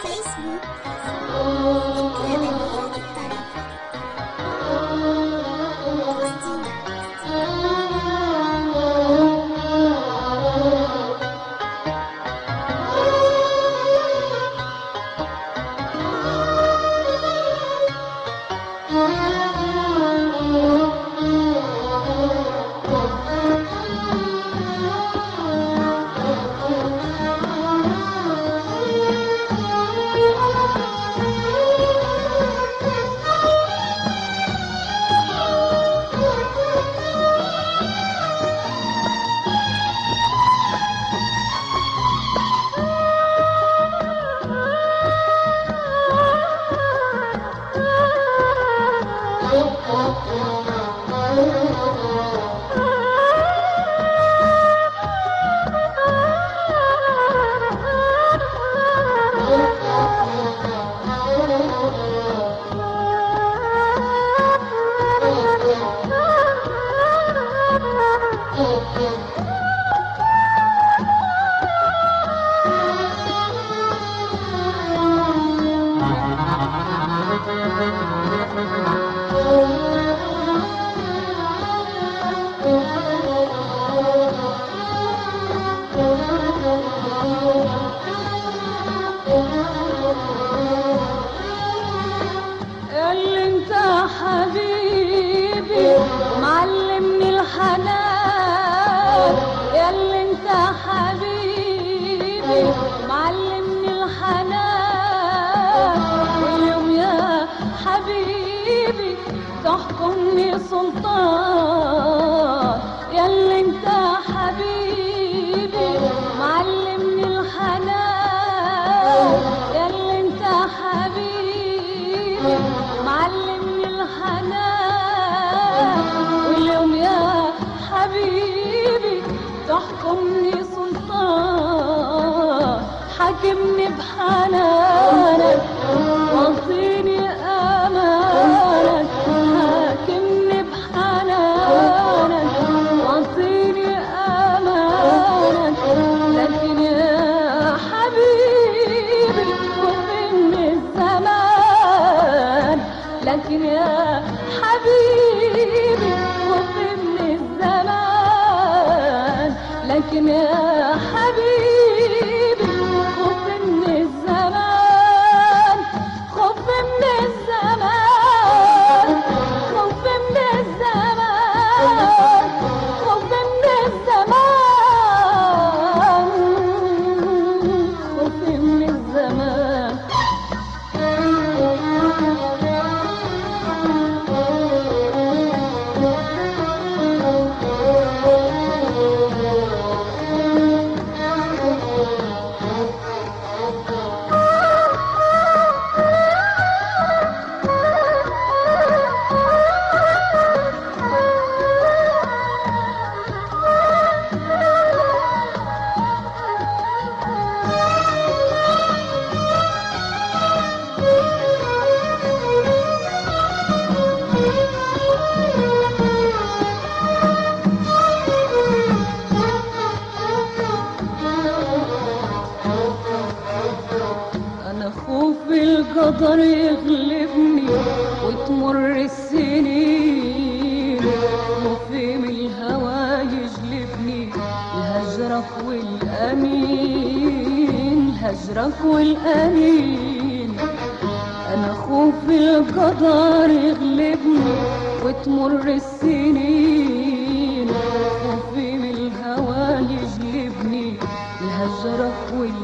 فيسبوك الكتاب النهاردي الطريق فلسطين اللي انت حبيبي معلمني الحنان ياللي انت حبيبي معلمني الحنان واليوم يا حبيبي تحكمني سلطان ياللي انت حبيبي معلمني الحنان ياللي انت حبيبي معلمني الحنان واليوم يا حبيبي تحكمني سلطان حاكمني بحنانك واعطيني امانك حاكمني بحنانك واعطيني امانك لكن يا حبيبي وفيني الزمان لكن يا حبيبي وفيني الزمان لكن يا حبيبي خفني الزمان خفني الزمان خفني الزمان خفني الزمان خفني الزمان انا خوف القدر يغلبني وتمر السنين خوفي من الهوى يجلبني الهجرك والامين هجرك والامين انا خوف القدر يغلبني وتمر السنين خوفي من الهوى يجلبني الهجرك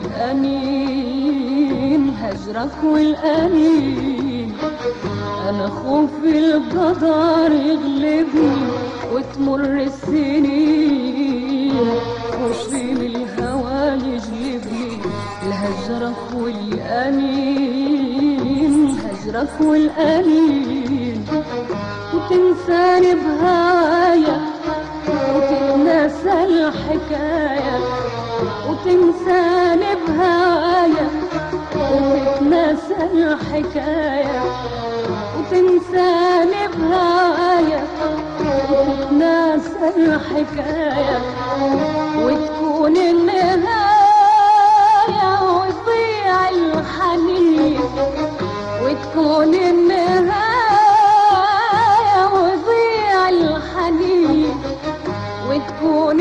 والأنين هجرك والأنين أنا خوفي القدر يغلبني وتمر السنين خوفي من الهوى يجلبني الهجرك والأنين هجرك والأنين وتنساني بهايا وتتناسى الحكاية وتنساني بهايا وتتناسى الحكاية وتنساني بهايا وتتناسى الحكاية وتكون النهاية ويضيع الحياة الحنين وتكون النهاية وضيع الحنين وتكون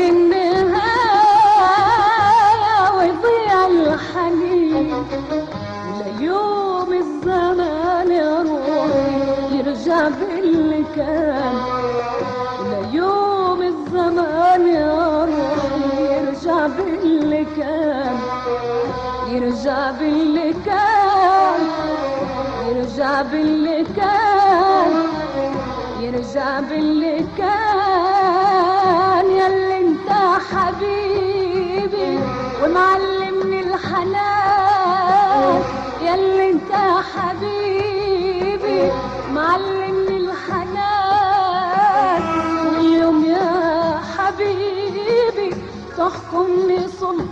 النهاية وضيع الحنين ليوم الزمان يا روحي يرجع باللي كان ليوم الزمان يا روحي يرجع باللي كان يرجع باللي كان يرجع باللي كان يرجع باللي كان ياللي انت حبيبي ومعلمني الحنان ياللي انت حبيبي معلمني الحنان واليوم يا حبيبي تحكمني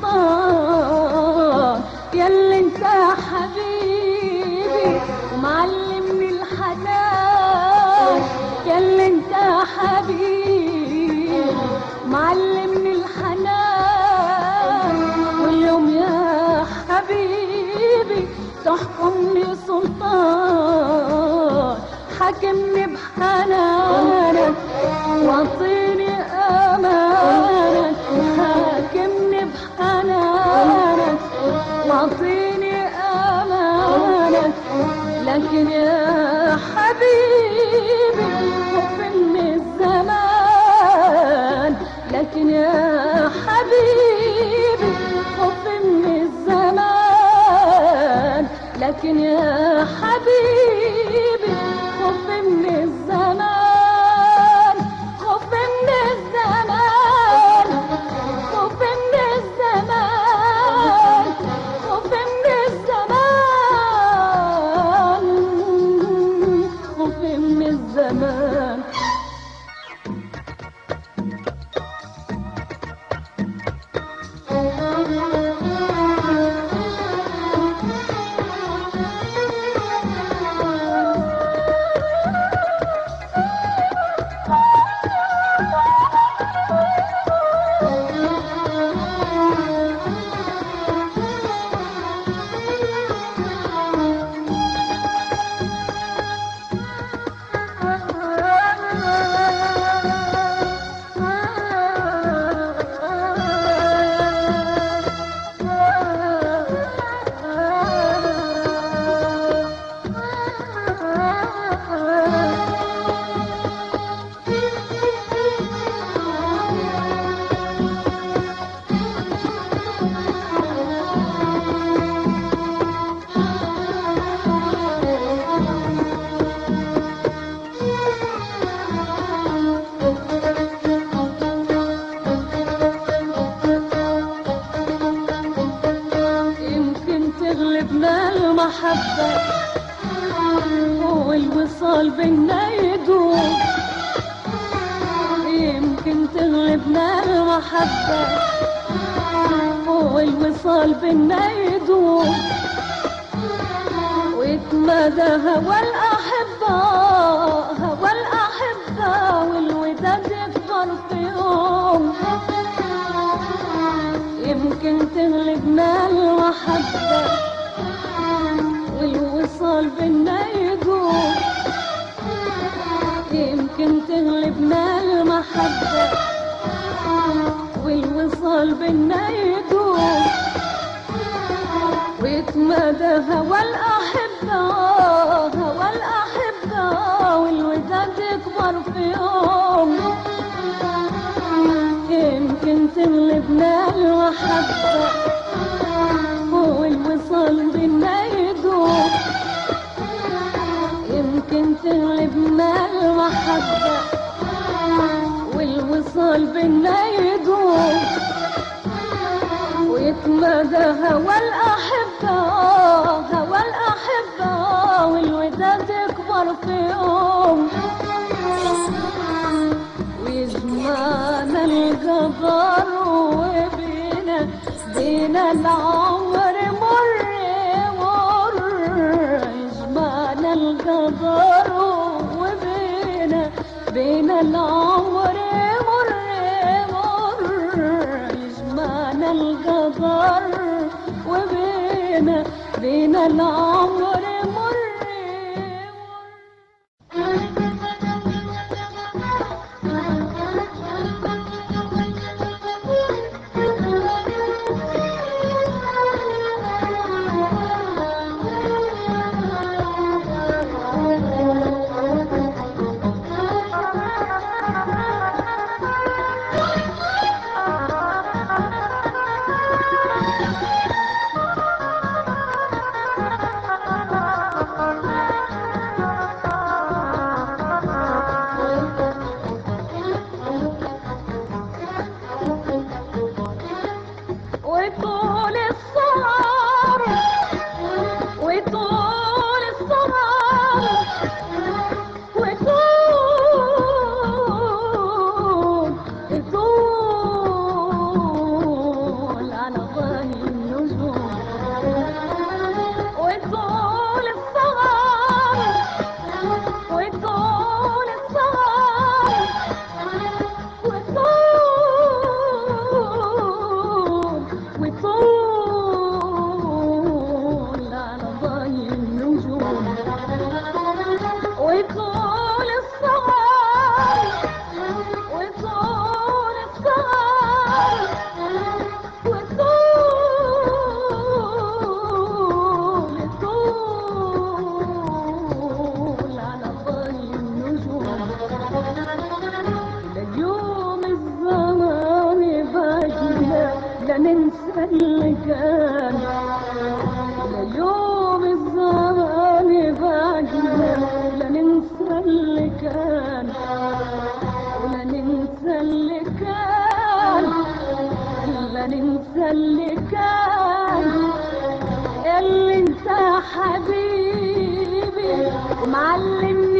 سلطان ياللي انت حبيبي ومعلمني الحنان ياللي انت حبيبي معلمني الحنان واليوم يا حبيبي تحكمني سلطان حاكمني بحنانك واعطيني امانك حاكمني بحنانك واعطيني امانك لكن يا حبيبي خوف من الزمان لكن يا حبيبي خوف من الزمان لكن يا حبيبي خوف من الزمان خوف من الزمان خوف من الزمان خوف من الزمان خوف من الزمان يمكن تغلبنا المحبة والوصال بينا يدوم يمكن تغلبنا المحبة والوصال بينا يدوم ويتمادى هوى الأحبة هوى الأحبة والوداد يكبر في يوم يمكن تغلبنا المحبة والوصال بينا يدوم يمكن تغلبنا المحبة والوصال بينا يدوم ويتمادى هوى الأحبة هوى الأحبة والوداد يكبر في يوم يمكن تغلبنا المحبة والوصال بينا يدوم يمكن تغلبنا المحبة والوصال بينا يدوم ويتمادى هوى الأحبة هوى الأحبة والوداد يكبر في يوم ويجمعنا القدر وبينا بينا العمر مر مر يجمعنا القدر وبينا بينا العمر مر مر يجمعنا القدر وبينا بينا العمر مر وطول السهر وطول السهر وطول طول على ظهر النجوم وطول السهر وطول السهر وطول وطول على ضي النجوم وطول السهر وطول السهر وطول طول على ضي النجوم ليوم الزمان باجينا لا ننسى اللي كان ليوم الزمان باجينا لا ننسى اللي كان ولا ننسى اللي كان لا ننسى اللي كان اللي انت حبيبي معلمني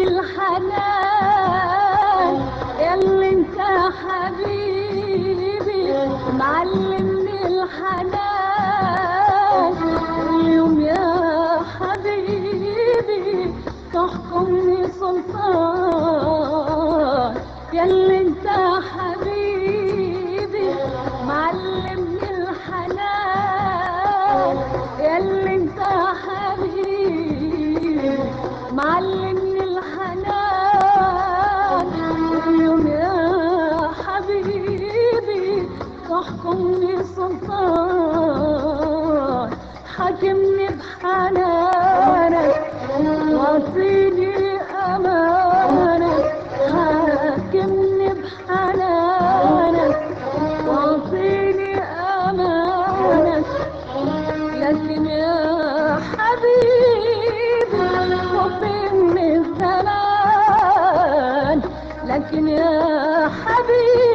الحنان اللي انت حبيبي معلمني الحنان اليوم يا حبيبي تحكمني سلطان ياللي انت حبيبي معلمني الحنان ياللي انت حبيبي معلمني الحنان اليوم يا حبيبي تحكمني سلطان حاكمني بحنانك واعطيني امانك حاكمني بحنانك واعطيني امانك لكن يا حبيبي وفين الزمان لكن يا حبيبي